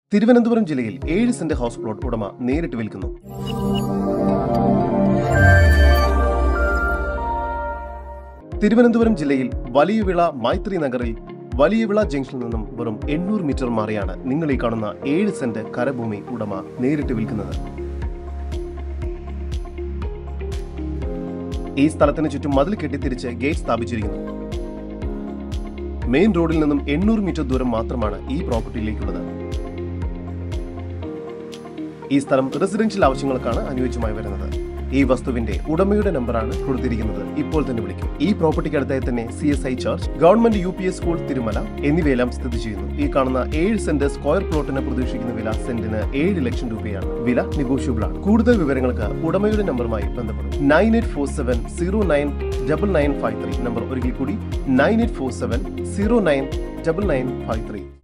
തിരുവനന്തപുരം ജില്ലയിൽ ഏഴ് saint house plot ഉടമ നേരിട്ട് വിൽക്കുന്നു തിരുവനന്തപുരം ജില്ലയിൽ വലിയവിള മൈത്രി നഗറിൽ വലിയവിള ജംഗ്ഷനിൽ നിന്നും വെറും എണ്ണൂറ് മീറ്റർ മാറിയാണ് നിങ്ങൾ ഈ കാണുന്ന ഏഴ് സെന്റ് കരഭൂമി ഉടമ നേരിട്ട് വിൽക്കുന്നത് ഈ സ്ഥലത്തിന് ചുറ്റും മതിൽ കെട്ടിത്തിരിച്ച് ഗേറ്റ് സ്ഥാപിച്ചിരിക്കുന്നു മെയിൻ റോഡിൽ നിന്നും എണ്ണൂറ് മീറ്റർ ദൂരം മാത്രമാണ് ഈ പ്രോപ്പർട്ടിയിലേക്കുള്ളത് ഈ സ്ഥലം റെസിഡൻഷ്യൽ ആവശ്യങ്ങൾക്കാണ് അനുയോജ്യമായി വരുന്നത് ഈ വസ്തുവിന്റെ ഉടമയുടെ നമ്പറാണ് കൊടുത്തിരിക്കുന്നത് ഇപ്പോൾ തന്നെ വിളിക്കും ഈ പ്രോപ്പർട്ടിക്ക് അടുത്തായി തന്നെ C S I church government U P S school Thirumala എന്നിവയെല്ലാം സ്ഥിതി ചെയ്യുന്നു ഈ കാണുന്ന ഏഴ് സെന്റ് സ്ക്വയർ പ്ലോട്ടിന് പ്രതീക്ഷിക്കുന്ന വില സെന്റിന് ഏഴ് ലക്ഷം രൂപയാണ് വില നെഗോഷ്യബിൾ ആണ് കൂടുതൽ വിവരങ്ങൾക്ക് ഉടമയുടെ നമ്പറുമായി ബന്ധപ്പെടും nine eight four seven zero nine double nine five three number ഒരിക്കൽ കൂടി nine eight four seven zero nine double nine five three